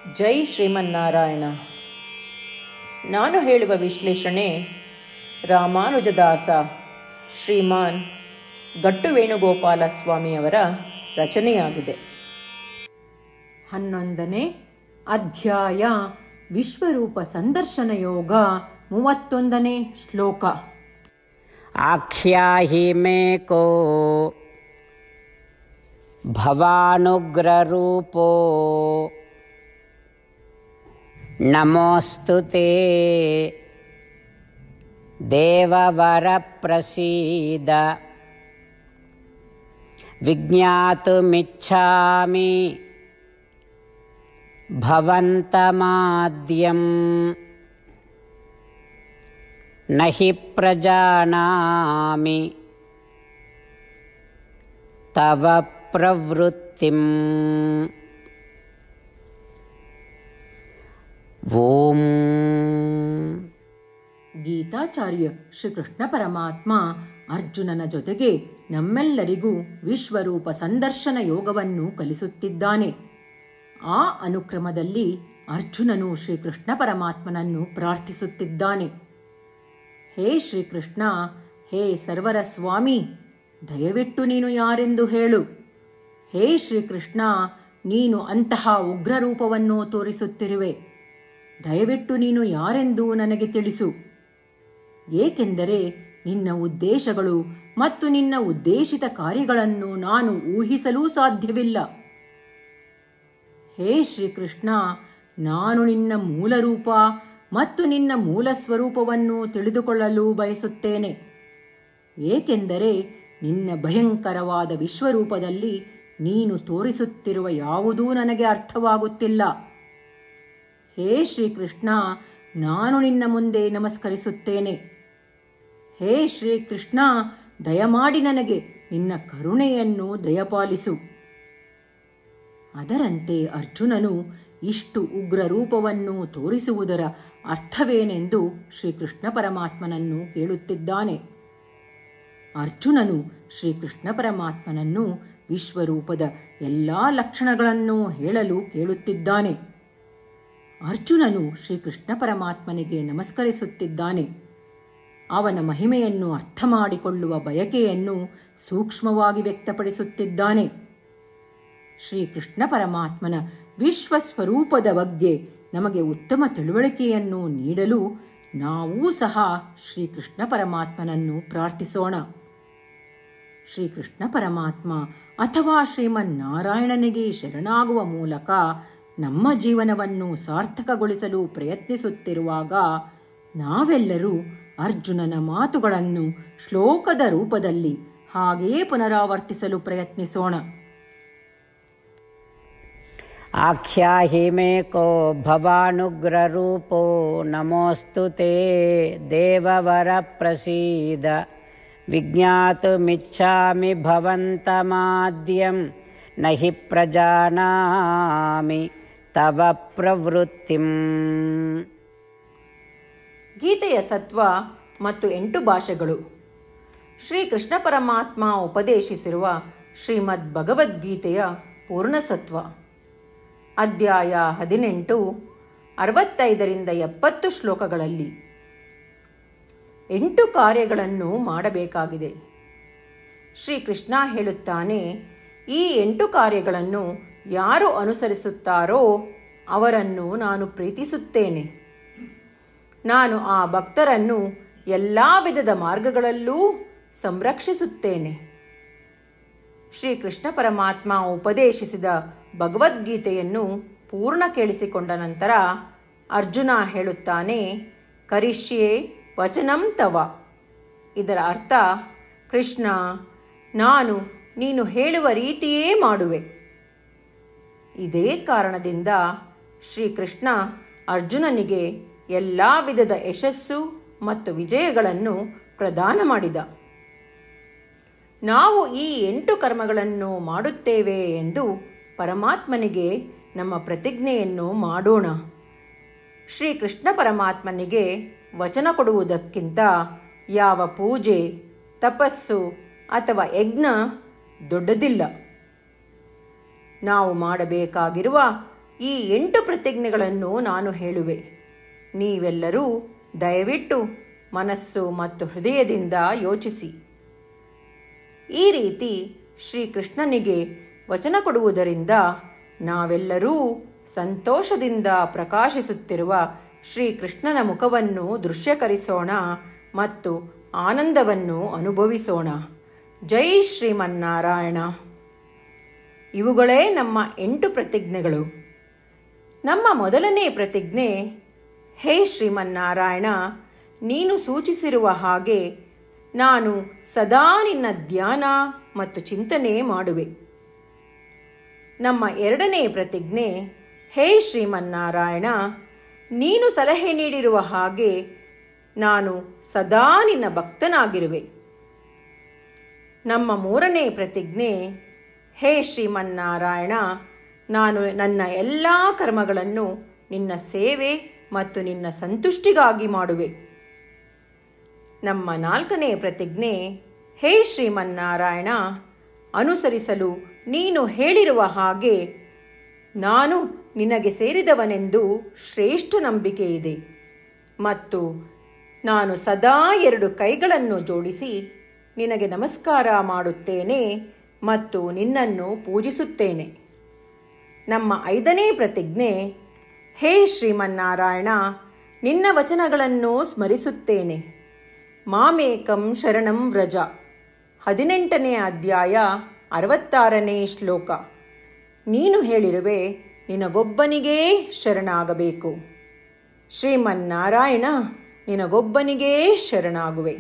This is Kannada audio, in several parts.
ಜೈ ಶ್ರೀಮನ್ನಾರಾಯಣ ನಾನು ಹೇಳುವ ವಿಶ್ಲೇಷಣೆ ರಾಮಾನುಜದಾಸ ಶ್ರೀಮಾನ್ ಗಟ್ಟು ವೇಣುಗೋಪಾಲ ಸ್ವಾಮಿಯವರ ರಚನೆಯಾಗಿದೆ ಹನ್ನೊಂದನೇ ಅಧ್ಯಾಯ ವಿಶ್ವರೂಪ ಸಂದರ್ಶನ ಯೋಗ ಮೂವತ್ತೊಂದನೇ ಶ್ಲೋಕ आख्याहि मे को भवानुग्ररूपो नमोऽस्तु ते देववरप्रसीद विज्ञातुमिच्छामि भवन्तमाद्यम् न हि प्रजानामि तव प्रवृत्तिम् ॐ ಗೀತಾಚಾರ್ಯ ಶ್ರೀಕೃಷ್ಣ ಪರಮಾತ್ಮ ಅರ್ಜುನನ ಜೊತೆಗೆ ನಮ್ಮೆಲ್ಲರಿಗೂ ವಿಶ್ವರೂಪ ಸಂದರ್ಶನ ಯೋಗವನ್ನು ಕಲಿಸುತ್ತಿದ್ದಾನೆ ಆ ಅನುಕ್ರಮದಲ್ಲಿ ಅರ್ಜುನನು ಶ್ರೀಕೃಷ್ಣ ಪರಮಾತ್ಮನನ್ನು ಪ್ರಾರ್ಥಿಸುತ್ತಿದ್ದಾನೆ ಹೇ ಶ್ರೀಕೃಷ್ಣ ಹೇ ಸರ್ವರ ಸ್ವಾಮಿ ದಯವಿಟ್ಟು ನೀನು ಯಾರೆಂದು ಹೇಳು ಹೇ ಶ್ರೀಕೃಷ್ಣ ನೀನು ಅಂತಹ ಉಗ್ರ ರೂಪವನ್ನು ತೋರಿಸುತ್ತಿರುವೆ ದಯವಿಟ್ಟು ನೀನು ಯಾರೆಂದು ನನಗೆ ತಿಳಿಸು ಏಕೆಂದರೆ ನಿನ್ನ ಉದ್ದೇಶಗಳು ಮತ್ತು ನಿನ್ನ ಉದ್ದೇಶಿತ ಕಾರ್ಯಗಳನ್ನು ನಾನು ಊಹಿಸಲೂ ಸಾಧ್ಯವಿಲ್ಲ ಹೇ ಶ್ರೀಕೃಷ್ಣ ನಾನು ನಿನ್ನ ಮೂಲ ರೂಪ ಮತ್ತು ನಿನ್ನ ಮೂಲ ಸ್ವರೂಪವನ್ನು ತಿಳಿದುಕೊಳ್ಳಲು ಬಯಸುತ್ತೇನೆ ಏಕೆಂದರೆ ನಿನ್ನ ಭಯಂಕರವಾದ ವಿಶ್ವರೂಪದಲ್ಲಿ ನೀನು ತೋರಿಸುತ್ತಿರುವ ಯಾವುದೂ ನನಗೆ ಅರ್ಥವಾಗುತ್ತಿಲ್ಲ ಹೇ ಶ್ರೀಕೃಷ್ಣ ನಾನು ನಿನ್ನ ಮುಂದೆ ನಮಸ್ಕರಿಸುತ್ತೇನೆ ಹೇ ಶ್ರೀಕೃಷ್ಣ ದಯಮಾಡಿ ನನಗೆ ನಿನ್ನ ಕರುಣೆಯನ್ನು ದಯಪಾಲಿಸು ಅದರಂತೆ ಅರ್ಜುನನು ಇಷ್ಟು ಉಗ್ರ ರೂಪವನ್ನು ತೋರಿಸುವುದರ ಅರ್ಥವೇನೆಂದು ಶ್ರೀಕೃಷ್ಣ ಪರಮಾತ್ಮನನ್ನು ಕೇಳುತ್ತಿದ್ದಾನೆ ಅರ್ಜುನನು ಶ್ರೀಕೃಷ್ಣ ಪರಮಾತ್ಮನನ್ನು ವಿಶ್ವರೂಪದ ಎಲ್ಲಾ ಲಕ್ಷಣಗಳನ್ನು ಹೇಳಲು ಕೇಳುತ್ತಿದ್ದಾನೆ ಅರ್ಜುನನು ಶ್ರೀಕೃಷ್ಣ ಪರಮಾತ್ಮನಿಗೆ ನಮಸ್ಕರಿಸುತ್ತಿದ್ದಾನೆ ಅವನ ಮಹಿಮೆಯನ್ನು ಅರ್ಥ ಮಾಡಿಕೊಳ್ಳುವ ಬಯಕೆಯನ್ನು ಸೂಕ್ಷ್ಮವಾಗಿ ವ್ಯಕ್ತಪಡಿಸುತ್ತಿದ್ದಾನೆ ಶ್ರೀಕೃಷ್ಣ ಪರಮಾತ್ಮನ ವಿಶ್ವ ಸ್ವರೂಪದ ಬಗ್ಗೆ ನಮಗೆ ಉತ್ತಮ ತಿಳುವಳಿಕೆಯನ್ನು ನೀಡಲು ನಾವೂ ಸಹ ಶ್ರೀಕೃಷ್ಣ ಪರಮಾತ್ಮನನ್ನು ಪ್ರಾರ್ಥಿಸೋಣ ಶ್ರೀಕೃಷ್ಣ ಪರಮಾತ್ಮ ಅಥವಾ ಶ್ರೀಮನ್ನಾರಾಯಣನಿಗೆ ಶರಣಾಗುವ ಮೂಲಕ ನಮ್ಮ ಜೀವನವನ್ನು ಸಾರ್ಥಕಗೊಳಿಸಲು ಪ್ರಯತ್ನಿಸುತ್ತಿರುವಾಗ ನಾವೆಲ್ಲರೂ ಅರ್ಜುನನ ಮಾತುಗಳನ್ನು ಶ್ಲೋಕದ ರೂಪದಲ್ಲಿ ಹಾಗೇ ಪುನರಾವರ್ತಿಸಲು ಪ್ರಯತ್ನಿಸೋಣ आख्याहि मे को भवानुग्ररूपो नमोऽस्तु ते देववरप्रसीद विज्ञातुमिच्छामि भवन्तमाद्यं न हि प्रजानामि तव प्रवृत्तिम् ಗೀತೆಯ ಸತ್ವ ಮತ್ತು ಎಂಟು ಭಾಷೆಗಳು ಶ್ರೀಕೃಷ್ಣ ಪರಮಾತ್ಮ ಉಪದೇಶಿಸಿರುವ ಶ್ರೀಮದ್ ಭಗವದ್ಗೀತೆಯ ಪೂರ್ಣಸತ್ವ ಅಧ್ಯಾಯ ಹದಿನೆಂಟು ಅರವತ್ತೈದರಿಂದ ಎಪ್ಪತ್ತು ಶ್ಲೋಕಗಳಲ್ಲಿ ಎಂಟು ಕಾರ್ಯಗಳನ್ನು ಮಾಡಬೇಕಾಗಿದೆ ಶ್ರೀಕೃಷ್ಣ ಹೇಳುತ್ತಾನೆ ಈ ಎಂಟು ಕಾರ್ಯಗಳನ್ನು ಯಾರು ಅನುಸರಿಸುತ್ತಾರೋ ಅವರನ್ನು ನಾನು ಪ್ರೀತಿಸುತ್ತೇನೆ ನಾನು ಆ ಭಕ್ತರನ್ನು ಎಲ್ಲ ವಿಧದ ಮಾರ್ಗಗಳಲ್ಲೂ ಸಂರಕ್ಷಿಸುತ್ತೇನೆ ಶ್ರೀಕೃಷ್ಣ ಪರಮಾತ್ಮ ಉಪದೇಶಿಸಿದ ಭಗವದ್ಗೀತೆಯನ್ನು ಪೂರ್ಣ ಕೇಳಿಸಿಕೊಂಡ ನಂತರ ಅರ್ಜುನ ಹೇಳುತ್ತಾನೆ ಕರಿಷ್ಯೆ ವಚನಂ ತವ ಇದರ ಅರ್ಥ ಕೃಷ್ಣ ನಾನು ನೀನು ಹೇಳುವ ರೀತಿಯೇ ಮಾಡುವೆ ಇದೇ ಕಾರಣದಿಂದ ಶ್ರೀಕೃಷ್ಣ ಅರ್ಜುನನಿಗೆ ಎಲ್ಲ ವಿಧದ ಯಶಸ್ಸು ಮತ್ತು ವಿಜಯಗಳನ್ನು ಪ್ರದಾನ ಮಾಡಿದ ನಾವು ಈ ಎಂಟು ಕರ್ಮಗಳನ್ನು ಮಾಡುತ್ತೇವೆ ಎಂದು ಪರಮಾತ್ಮನಿಗೆ ನಮ್ಮ ಪ್ರತಿಜ್ಞೆಯನ್ನು ಮಾಡೋಣ ಶ್ರೀಕೃಷ್ಣ ಪರಮಾತ್ಮನಿಗೆ ವಚನ ಕೊಡುವುದಕ್ಕಿಂತ ಯಾವ ಪೂಜೆ ತಪಸ್ಸು ಅಥವಾ ಯಜ್ಞ ದೊಡ್ಡದಿಲ್ಲ ನಾವು ಮಾಡಬೇಕಾಗಿರುವ ಈ ಎಂಟು ಪ್ರತಿಜ್ಞೆಗಳನ್ನು ನಾನು ಹೇಳುವೆ ನೀವೆಲ್ಲರೂ ದಯವಿಟ್ಟು ಮನಸ್ಸು ಮತ್ತು ಹೃದಯದಿಂದ ಯೋಚಿಸಿ ಈ ರೀತಿ ಶ್ರೀಕೃಷ್ಣನಿಗೆ ವಚನ ಕೊಡುವುದರಿಂದ ನಾವೆಲ್ಲರೂ ಸಂತೋಷದಿಂದ ಪ್ರಕಾಶಿಸುತ್ತಿರುವ ಶ್ರೀಕೃಷ್ಣನ ಮುಖವನ್ನು ದೃಶ್ಯಕರಿಸೋಣ ಮತ್ತು ಆನಂದವನ್ನು ಅನುಭವಿಸೋಣ ಜೈ ಶ್ರೀಮನ್ನಾರಾಯಣ ಇವುಗಳೇ ನಮ್ಮ ಎಂಟು ಪ್ರತಿಜ್ಞೆಗಳು ನಮ್ಮ ಮೊದಲನೇ ಪ್ರತಿಜ್ಞೆ ಹೇ ಶ್ರೀಮನ್ನಾರಾಯಣ ನೀನು ಸೂಚಿಸಿರುವ ಹಾಗೆ ನಾನು ಸದಾ ನಿನ್ನ ಧ್ಯಾನ ಮತ್ತು ಚಿಂತನೆ ಮಾಡುವೆ ನಮ್ಮ ಎರಡನೇ ಪ್ರತಿಜ್ಞೆ ಹೇ ಶ್ರೀಮನ್ನಾರಾಯಣ ನೀನು ಸಲಹೆ ನೀಡಿರುವ ಹಾಗೆ ನಾನು ಸದಾ ನಿನ್ನ ಭಕ್ತನಾಗಿರುವೆ ನಮ್ಮ ಮೂರನೇ ಪ್ರತಿಜ್ಞೆ ಹೇ ಶ್ರೀಮನ್ನಾರಾಯಣ ನಾನು ನನ್ನ ಎಲ್ಲ ಕರ್ಮಗಳನ್ನು ನಿನ್ನ ಸೇವೆ ಮತ್ತು ನಿನ್ನ ಸಂತುಷ್ಟಿಗಾಗಿ ಮಾಡುವೆ ನಮ್ಮ ನಾಲ್ಕನೇ ಪ್ರತಿಜ್ಞೆ ಹೇ ಶ್ರೀಮನ್ನಾರಾಯಣ ಅನುಸರಿಸಲು ನೀನು ಹೇಳಿರುವ ಹಾಗೆ ನಾನು ನಿನಗೆ ಸೇರಿದವನೆಂದು ಶ್ರೇಷ್ಠ ನಂಬಿಕೆ ಇದೆ ಮತ್ತು ನಾನು ಸದಾ ಎರಡು ಕೈಗಳನ್ನು ಜೋಡಿಸಿ ನಿನಗೆ ನಮಸ್ಕಾರ ಮಾಡುತ್ತೇನೆ ಮತ್ತು ನಿನ್ನನ್ನು ಪೂಜಿಸುತ್ತೇನೆ ನಮ್ಮ ಐದನೇ ಪ್ರತಿಜ್ಞೆ ಹೇ ಶ್ರೀಮನ್ನಾರಾಯಣ ನಿನ್ನ ವಚನಗಳನ್ನು ಸ್ಮರಿಸುತ್ತೇನೆ ಮಾಮೇಕಂ ಶರಣಂ ವ್ರಜ ಹದಿನೆಂಟನೇ ಅಧ್ಯಾಯ ಅರವತ್ತಾರನೇ ಶ್ಲೋಕ ನೀನು ಹೇಳಿರುವೆ ನಿನಗೊಬ್ಬನಿಗೇ ಶರಣಾಗಬೇಕು ಶ್ರೀಮನ್ನಾರಾಯಣ ನಿನಗೊಬ್ಬನಿಗೇ ಶರಣಾಗುವೆ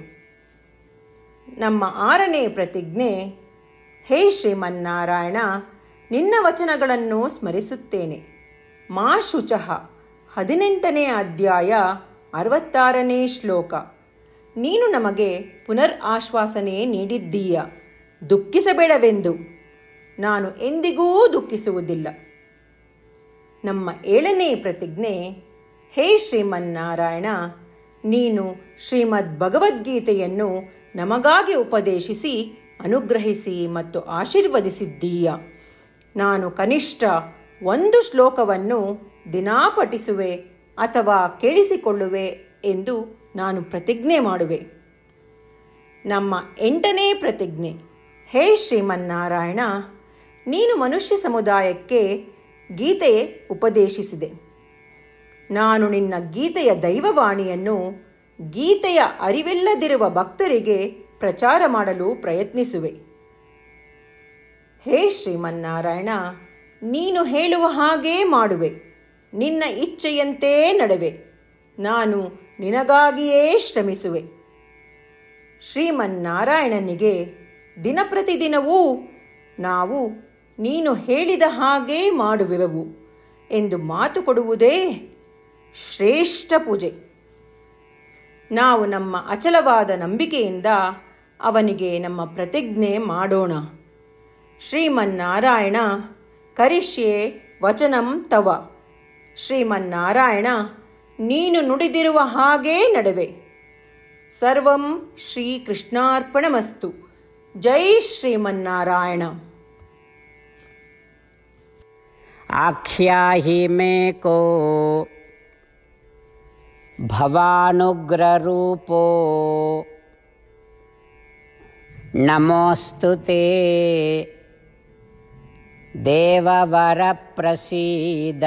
ನಮ್ಮ ಆರನೇ ಪ್ರತಿಜ್ಞೆ ಹೇ ಶ್ರೀಮನ್ನಾರಾಯಣ ನಿನ್ನ ವಚನಗಳನ್ನು ಸ್ಮರಿಸುತ್ತೇನೆ ಮಾ ಶುಚಃ ಹದಿನೆಂಟನೇ ಅಧ್ಯಾಯ ಅರವತ್ತಾರನೇ ಶ್ಲೋಕ ನೀನು ನಮಗೆ ಪುನರ್ ಆಶ್ವಾಸನೆ ನೀಡಿದ್ದೀಯ ದುಃಖಿಸಬೇಡವೆಂದು ನಾನು ಎಂದಿಗೂ ದುಃಖಿಸುವುದಿಲ್ಲ ನಮ್ಮ ಏಳನೇ ಪ್ರತಿಜ್ಞೆ ಹೇ ಶ್ರೀಮನ್ನಾರಾಯಣ ನೀನು ಶ್ರೀಮದ್ ಭಗವದ್ಗೀತೆಯನ್ನು ನಮಗಾಗಿ ಉಪದೇಶಿಸಿ ಅನುಗ್ರಹಿಸಿ ಮತ್ತು ಆಶೀರ್ವದಿಸಿದ್ದೀಯ ನಾನು ಕನಿಷ್ಠ ಒಂದು ಶ್ಲೋಕವನ್ನು ದಿನಾ ಪಠಿಸುವೆ ಅಥವಾ ಕೇಳಿಸಿಕೊಳ್ಳುವೆ ಎಂದು ನಾನು ಪ್ರತಿಜ್ಞೆ ಮಾಡುವೆ ನಮ್ಮ ಎಂಟನೇ ಪ್ರತಿಜ್ಞೆ ಹೇ ಶ್ರೀಮನ್ನಾರಾಯಣ ನೀನು ಮನುಷ್ಯ ಸಮುದಾಯಕ್ಕೆ ಗೀತೆ ಉಪದೇಶಿಸಿದೆ ನಾನು ನಿನ್ನ ಗೀತೆಯ ದೈವವಾಣಿಯನ್ನು ಗೀತೆಯ ಅರಿವಿಲ್ಲದಿರುವ ಭಕ್ತರಿಗೆ ಪ್ರಚಾರ ಮಾಡಲು ಪ್ರಯತ್ನಿಸುವೆ ಹೇ ಶ್ರೀಮನ್ನಾರಾಯಣ ನೀನು ಹೇಳುವ ಹಾಗೇ ಮಾಡುವೆ ನಿನ್ನ ಇಚ್ಛೆಯಂತೆ ನಡುವೆ ನಾನು ನಿನಗಾಗಿಯೇ ಶ್ರಮಿಸುವೆ ಶ್ರೀಮನ್ನಾರಾಯಣನಿಗೆ ದಿನಪ್ರತಿದಿನವೂ ನಾವು ನೀನು ಹೇಳಿದ ಹಾಗೇ ಮಾಡುವೆವು ಎಂದು ಮಾತು ಕೊಡುವುದೇ ಶ್ರೇಷ್ಠ ಪೂಜೆ ನಾವು ನಮ್ಮ ಅಚಲವಾದ ನಂಬಿಕೆಯಿಂದ ಅವನಿಗೆ ನಮ್ಮ ಪ್ರತಿಜ್ಞೆ ಮಾಡೋಣ ಶ್ರೀಮನ್ನಾರಾಯಣ ಕರಿಷ್ಯೆ ವಚನಂ ತವ ಶ್ರೀಮನ್ನಾರಾಯಣ ನೀನು ನುಡಿದಿರುವ ಹಾಗೇ ನಡುವೆ ಸರ್ವಂ ಶ್ರೀಕೃಷ್ಣಾರ್ಪಣಮಸ್ತು ಜೈ ಶ್ರೀಮನ್ನಾರಾಯಣ आख्याहि मे को भवानुग्ररूपो नमोऽस्तु ते देववरप्रसीद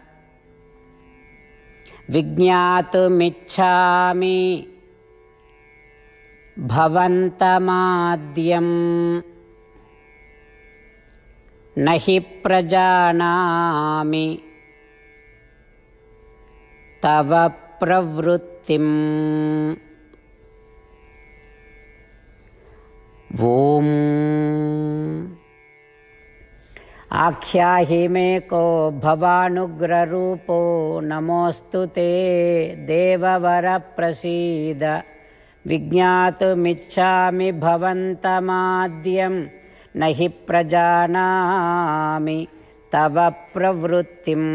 विज्ञातुमिच्छामि भवन्तमाद्यम् न हि प्रजानामि तव प्रवृत्तिम् ॐ आख्याहि मे को भवानुग्ररूपो नमोऽस्तु ते देववरप्रसीद विज्ञातुमिच्छामि भवन्तमाद्यम् न हि प्रजानामि तव प्रवृत्तिम्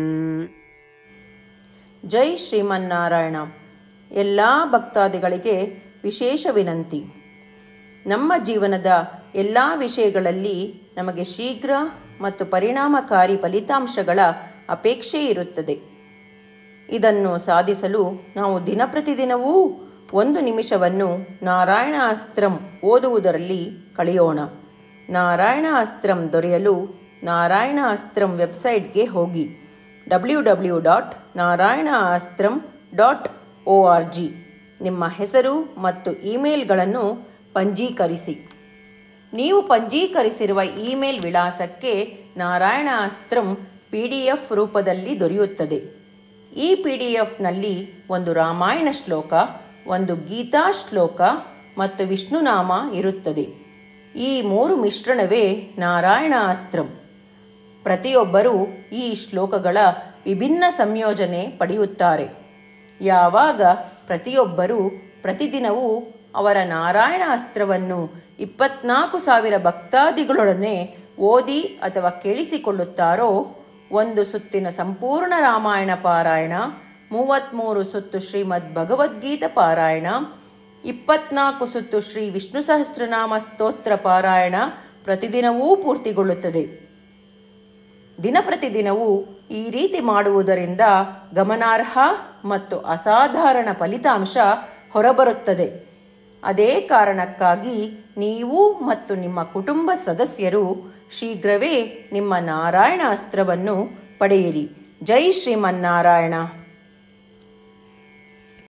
ಜೈ ಶ್ರೀಮನ್ನಾರಾಯಣ ಎಲ್ಲ ಭಕ್ತಾದಿಗಳಿಗೆ ವಿಶೇಷ ವಿನಂತಿ ನಮ್ಮ ಜೀವನದ ಎಲ್ಲ ವಿಷಯಗಳಲ್ಲಿ ನಮಗೆ ಶೀಘ್ರ ಮತ್ತು ಪರಿಣಾಮಕಾರಿ ಫಲಿತಾಂಶಗಳ ಅಪೇಕ್ಷೆ ಇರುತ್ತದೆ ಇದನ್ನು ಸಾಧಿಸಲು ನಾವು ದಿನಪ್ರತಿದಿನವೂ ಒಂದು ನಿಮಿಷವನ್ನು ನಾರಾಯಣ ಅಸ್ತ್ರಂ ಓದುವುದರಲ್ಲಿ ಕಳೆಯೋಣ ನಾರಾಯಣ ಅಸ್ತ್ರಂ ದೊರೆಯಲು ನಾರಾಯಣ ಅಸ್ತ್ರಂ ವೆಬ್ಸೈಟ್ಗೆ ಹೋಗಿ W W dot Narayana Astram dot O R G ನಿಮ್ಮ ಹೆಸರು ಮತ್ತು ಇಮೇಲ್ಗಳನ್ನು ಪಂಜೀಕರಿಸಿ ನೀವು ಪಂಜೀಕರಿಸಿರುವ ಇಮೇಲ್ ವಿಳಾಸಕ್ಕೆ Narayana Astram P D F ರೂಪದಲ್ಲಿ ದೊರೆಯುತ್ತದೆ ಈ ಪಿ ಡಿ ಎಫ್ನಲ್ಲಿ ಒಂದು ರಾಮಾಯಣ ಶ್ಲೋಕ ಒಂದು ಗೀತಾ ಶ್ಲೋಕ ಮತ್ತು ವಿಷ್ಣುನಾಮ ಇರುತ್ತದೆ ಈ ಮೂರು ಮಿಶ್ರಣವೇ ನಾರಾಯಣ ಅಸ್ತ್ರಂ ಪ್ರತಿಯೊಬ್ಬರೂ ಈ ಶ್ಲೋಕಗಳ ವಿಭಿನ್ನ ಸಂಯೋಜನೆ ಪಡೆಯುತ್ತಾರೆ ಯಾವಾಗ ಪ್ರತಿಯೊಬ್ಬರೂ ಪ್ರತಿದಿನವೂ ಅವರ ನಾರಾಯಣ ಅಸ್ತ್ರವನ್ನು ಇಪ್ಪತ್ನಾಲ್ಕು ಸಾವಿರ ಭಕ್ತಾದಿಗಳೊಡನೆ ಓದಿ ಅಥವಾ ಕೇಳಿಸಿಕೊಳ್ಳುತ್ತಾರೋ ಒಂದು ಸುತ್ತಿನ ಸಂಪೂರ್ಣ ರಾಮಾಯಣ ಪಾರಾಯಣ ಮೂವತ್ತ್ಮೂರು ಸುತ್ತು ಶ್ರೀಮದ್ ಭಗವದ್ಗೀತ ಪಾರಾಯಣ ಇಪ್ಪತ್ನಾಲ್ಕು ಸುತ್ತು ಶ್ರೀ ವಿಷ್ಣು ಸಹಸ್ರನಾಮ ಸ್ತೋತ್ರ ಪಾರಾಯಣ ಪ್ರತಿದಿನವೂ ಪೂರ್ತಿಗೊಳ್ಳುತ್ತದೆ ದಿನಪ್ರತಿದಿನವೂ ಈ ರೀತಿ ಮಾಡುವುದರಿಂದ ಗಮನಾರ್ಹ ಮತ್ತು ಅಸಾಧಾರಣ ಫಲಿತಾಂಶ ಹೊರಬರುತ್ತದೆ ಅದೇ ಕಾರಣಕ್ಕಾಗಿ ನೀವು ಮತ್ತು ನಿಮ್ಮ ಕುಟುಂಬ ಸದಸ್ಯರು ಶೀಘ್ರವೇ ನಿಮ್ಮ ನಾರಾಯಣ ಅಸ್ತ್ರವನ್ನು ಪಡೆಯಿರಿ ಜೈ ಶ್ರೀಮನ್ನಾರಾಯಣ